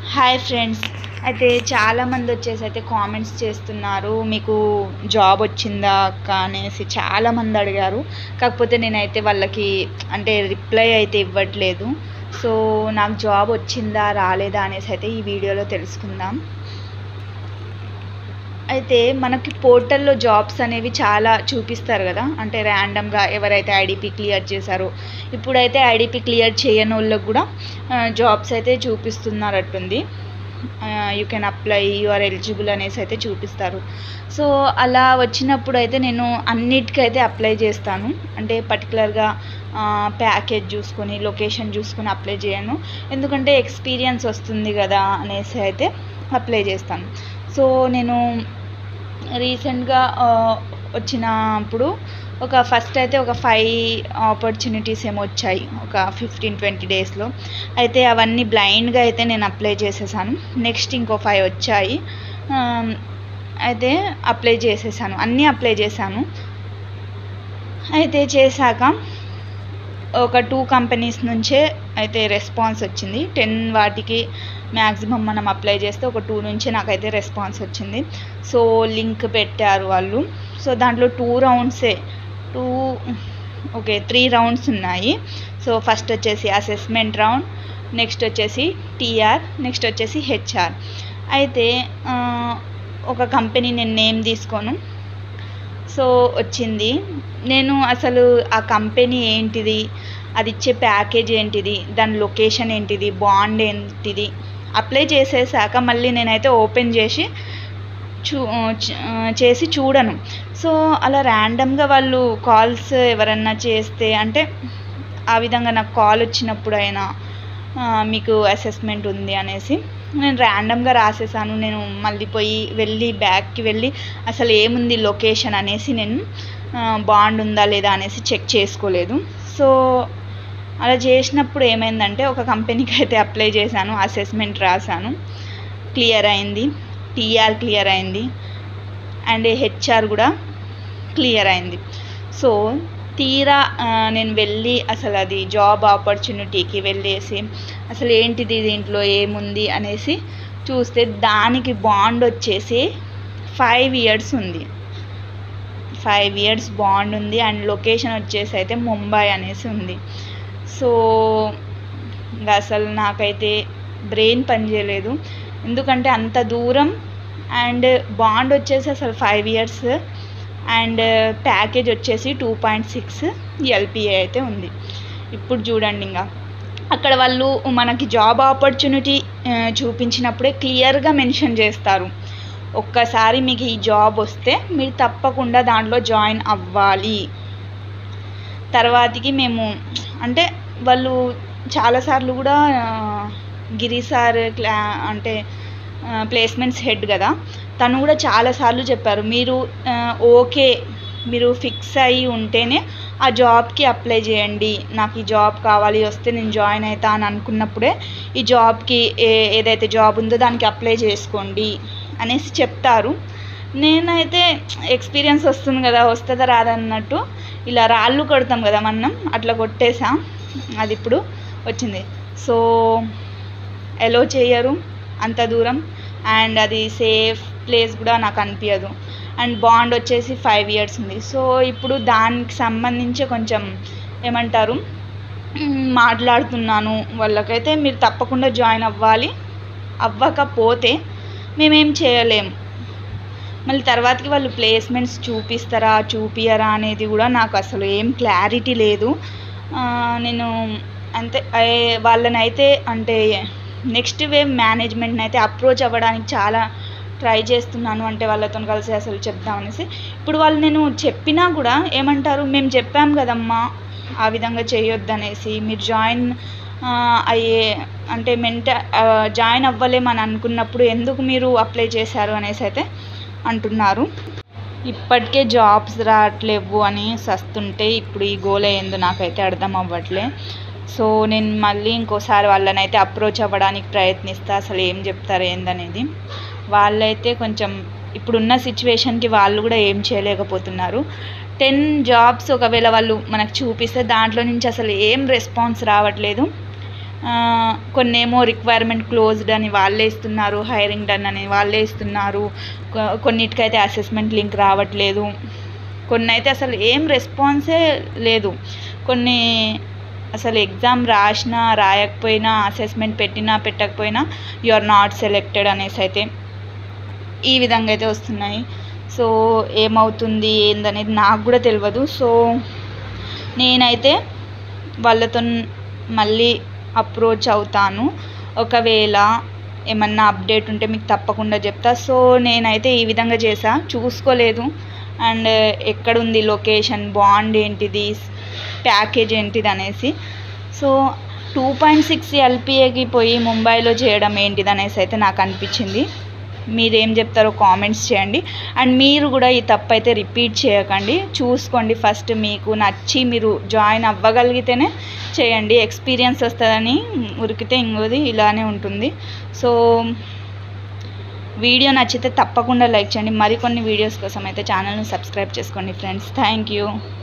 hi friends అయితే చాలామంది వచ్చేసి అయితే కామెంట్స్ చేస్తున్నారు మీకు జాబ్ వచ్చిందా అక్క అనేసి చాలామంది అడిగారు కాకపోతే నేనైతే వాళ్ళకి అంటే రిప్లై అయితే ఇవ్వట్లేదు సో నాకు జాబ్ వచ్చిందా రాలేదా అనేసి అయితే ఈ వీడియోలో తెలుసుకుందాం అయితే మనకి పోర్టల్లో జాబ్స్ అనేవి చాలా చూపిస్తారు కదా అంటే ర్యాండమ్గా ఎవరైతే ఐడిపి క్లియర్ చేశారో ఇప్పుడైతే ఐడిపి క్లియర్ చేయని వాళ్ళకి కూడా జాబ్స్ అయితే చూపిస్తున్నారట్టుంది you can apply you are eligible అనేసి అయితే చూపిస్తారు సో అలా వచ్చినప్పుడు అయితే నేను అన్నిటికైతే అప్లై చేస్తాను అంటే పర్టికులర్గా ప్యాకేజ్ చూసుకొని లొకేషన్ చూసుకొని అప్లై చేయను ఎందుకంటే ఎక్స్పీరియన్స్ వస్తుంది కదా అనేసి అయితే అప్లై చేస్తాను సో నేను రీసెంట్గా వచ్చినప్పుడు ఒక ఫస్ట్ అయితే ఒక ఫైవ్ ఆపర్చునిటీస్ ఏమో వచ్చాయి ఒక ఫిఫ్టీన్ ట్వంటీ డేస్లో అయితే అవన్నీ బ్లైండ్గా అయితే నేను అప్లై చేసేసాను నెక్స్ట్ ఇంకో ఫైవ్ వచ్చాయి అయితే అప్లై చేసేసాను అన్నీ అప్లై చేశాను అయితే చేశాక ఒక టూ కంపెనీస్ నుంచే అయితే రెస్పాన్స్ వచ్చింది టెన్ వాటికి మ్యాక్సిమం మనం అప్లై చేస్తే ఒక టూ నుంచి నాకైతే రెస్పాన్స్ వచ్చింది సో లింక్ పెట్టారు వాళ్ళు సో దాంట్లో టూ రౌండ్సే టూ ఓకే త్రీ రౌండ్స్ ఉన్నాయి సో ఫస్ట్ వచ్చేసి అసెస్మెంట్ రౌండ్ నెక్స్ట్ వచ్చేసి టీఆర్ నెక్స్ట్ వచ్చేసి హెచ్ఆర్ అయితే ఒక కంపెనీ నేను నేమ్ తీసుకోను సో వచ్చింది నేను అసలు ఆ కంపెనీ ఏంటిది అది ఇచ్చే ప్యాకేజ్ ఏంటిది దాని లొకేషన్ ఏంటిది బాండ్ ఏంటిది అప్లై చేసేసాక మళ్ళీ నేనైతే ఓపెన్ చేసి చూ చేసి చూడను సో అలా ర్యాండమ్గా వాళ్ళు కాల్స్ ఎవరన్నా చేస్తే అంటే ఆ విధంగా నాకు కాల్ వచ్చినప్పుడు అయినా మీకు అసెస్మెంట్ ఉంది అనేసి నేను ర్యాండమ్గా రాసేసాను నేను మళ్ళీ పోయి వెళ్ళి బ్యాక్కి వెళ్ళి అసలు ఏముంది లొకేషన్ అనేసి నేను బాండ్ ఉందా లేదా అనేసి చెక్ చేసుకోలేదు సో అలా చేసినప్పుడు ఏమైందంటే ఒక కంపెనీకి అయితే అప్లై చేశాను అసెస్మెంట్ రాశాను క్లియర్ అయింది టీఆర్ క్లియర్ అయింది అండ్ హెచ్ఆర్ కూడా క్లియర్ అయింది సో తీరా నేను వెళ్ళి అసలు అది జాబ్ ఆపర్చునిటీకి వెళ్ళేసి అసలు ఏంటిది దీంట్లో ఏముంది అనేసి చూస్తే దానికి బాండ్ వచ్చేసి ఫైవ్ ఇయర్స్ ఉంది ఫైవ్ ఇయర్స్ బాండ్ ఉంది అండ్ లొకేషన్ వచ్చేసి అయితే ముంబై అనేసి ఉంది సో ఇంకా అసలు నాకైతే బ్రెయిన్ పనిచేయలేదు ఎందుకంటే అంత దూరం అండ్ బాండ్ వచ్చేసి అసలు ఫైవ్ ఇయర్స్ అండ్ ప్యాకేజ్ వచ్చేసి టూ పాయింట్ సిక్స్ ఎల్పిఏ అయితే ఉంది ఇప్పుడు చూడండి ఇంకా అక్కడ వాళ్ళు మనకి జాబ్ ఆపర్చునిటీ చూపించినప్పుడే క్లియర్గా మెన్షన్ చేస్తారు ఒక్కసారి మీకు ఈ జాబ్ వస్తే మీరు తప్పకుండా దాంట్లో జాయిన్ అవ్వాలి తర్వాతికి మేము అంటే వాళ్ళు చాలాసార్లు కూడా గిరి సార్ క్లా అంటే ప్లేస్మెంట్స్ హెడ్ కదా తను కూడా చాలాసార్లు చెప్పారు మీరు ఓకే మీరు ఫిక్స్ అయ్యి ఉంటేనే ఆ జాబ్కి అప్లై చేయండి నాకు ఈ జాబ్ కావాలి వస్తే నేను జాయిన్ అవుతా అని అనుకున్నప్పుడే ఈ జాబ్కి ఏ ఏదైతే జాబ్ ఉందో దానికి అప్లై చేసుకోండి అనేసి చెప్తారు నేనైతే ఎక్స్పీరియన్స్ వస్తుంది కదా వస్తుందా రాదన్నట్టు ఇలా రాళ్ళు కొడతాం కదా మనం అట్లా కొట్టేసా అది ఇప్పుడు వచ్చింది సో ఎలో చేయరు అంత దూరం అండ్ అది సేఫ్ ప్లేస్ కూడా నాకు అనిపించదు అండ్ బాండ్ వచ్చేసి ఫైవ్ ఇయర్స్ ఉంది సో ఇప్పుడు దానికి సంబంధించి కొంచెం ఏమంటారు మాట్లాడుతున్నాను వాళ్ళకైతే మీరు తప్పకుండా జాయిన్ అవ్వాలి అవ్వకపోతే మేమేం చేయలేము మళ్ళీ తర్వాతకి వాళ్ళు ప్లేస్మెంట్స్ చూపిస్తారా చూపియరా అనేది కూడా నాకు అసలు ఏం క్లారిటీ లేదు నేను అంతే వాళ్ళని అయితే అంటే నెక్స్ట్ వేవ్ మేనేజ్మెంట్ని అయితే అప్రోచ్ అవ్వడానికి చాలా ట్రై చేస్తున్నాను అంటే వాళ్ళతో కలిసి అసలు చెప్దామనేసి ఇప్పుడు వాళ్ళు నేను చెప్పినా కూడా ఏమంటారు మేము చెప్పాం కదమ్మా ఆ విధంగా చేయొద్దనేసి మీరు జాయిన్ అయ్యే అంటే మెంట జాయిన్ అవ్వలేమని అనుకున్నప్పుడు ఎందుకు మీరు అప్లై చేశారు అనేసి అయితే అంటున్నారు ఇప్పటికే జాబ్స్ రావట్లేవు అని సస్తుంటే ఇప్పుడు ఈ గోల్ ఏందో నాకైతే అర్థం అవ్వట్లే సో నేను మళ్ళీ ఇంకోసారి వాళ్ళని అయితే అప్రోచ్ అవ్వడానికి ప్రయత్నిస్తా అసలు ఏం చెప్తారు ఏందనేది వాళ్ళైతే కొంచెం ఇప్పుడున్న సిచ్యువేషన్కి వాళ్ళు కూడా ఏం చేయలేకపోతున్నారు టెన్ జాబ్స్ ఒకవేళ వాళ్ళు మనకు చూపిస్తే దాంట్లో నుంచి అసలు ఏం రెస్పాన్స్ రావట్లేదు ఆ, కొన్నేమో రిక్వైర్మెంట్ క్లోజ్డ్ అని వాళ్ళే ఇస్తున్నారు హైరింగ్ డన్ అని వాళ్ళే ఇస్తున్నారు కొ- కొన్నిటికైతే అసెస్మెంట్ లింక్ రావట్లేదు కొన్ని అయితే అసలు ఏం రెస్పాన్సే లేదు కొన్ని అసలు ఎగ్జామ్ రాసినా రాయకపోయినా అసెస్మెంట్ పెట్టినా పెట్టకపోయినా యు ఆర్ నాట్ సెలెక్టెడ్ అనేసి అయితే ఈ విధంగా అయితే వస్తున్నాయి సో ఏమవుతుంది ఏందనేది నాకు కూడా తెలియదు సో నేనైతే వాళ్ళతో మళ్ళీ అప్రోచ్ అవుతాను ఒకవేళ ఏమన్నా అప్డేట్ ఉంటే మీకు తప్పకుండా చెప్తా సో నేనైతే ఈ విధంగా చేసా చూసుకోలేదు అండ్ ఎక్కడుంది లొకేషన్ బాండ్ ఏంటిది ప్యాకేజ్ ఏంటిది అనేసి సో టూ పాయింట్ సిక్స్ ఎల్పిఏకి పోయి ముంబైలో చేయడం ఏంటిది అనేసి అయితే నాకు అనిపించింది మీరేం చెప్తారో కామెంట్స్ చేయండి అండ్ మీరు కూడా ఈ తప్పు అయితే రిపీట్ చేయకండి చూసుకోండి ఫస్ట్ మీకు నచ్చి మీరు జాయిన్ అవ్వగలిగితేనే చేయండి ఎక్స్పీరియన్స్ వస్తుందని ఉరికితే ఇంకోది ఇలానే ఉంటుంది సో వీడియో నచ్చితే తప్పకుండా లైక్ చేయండి మరికొన్ని వీడియోస్ కోసం అయితే ఛానల్ని సబ్స్క్రైబ్ చేసుకోండి ఫ్రెండ్స్ థ్యాంక్ యూ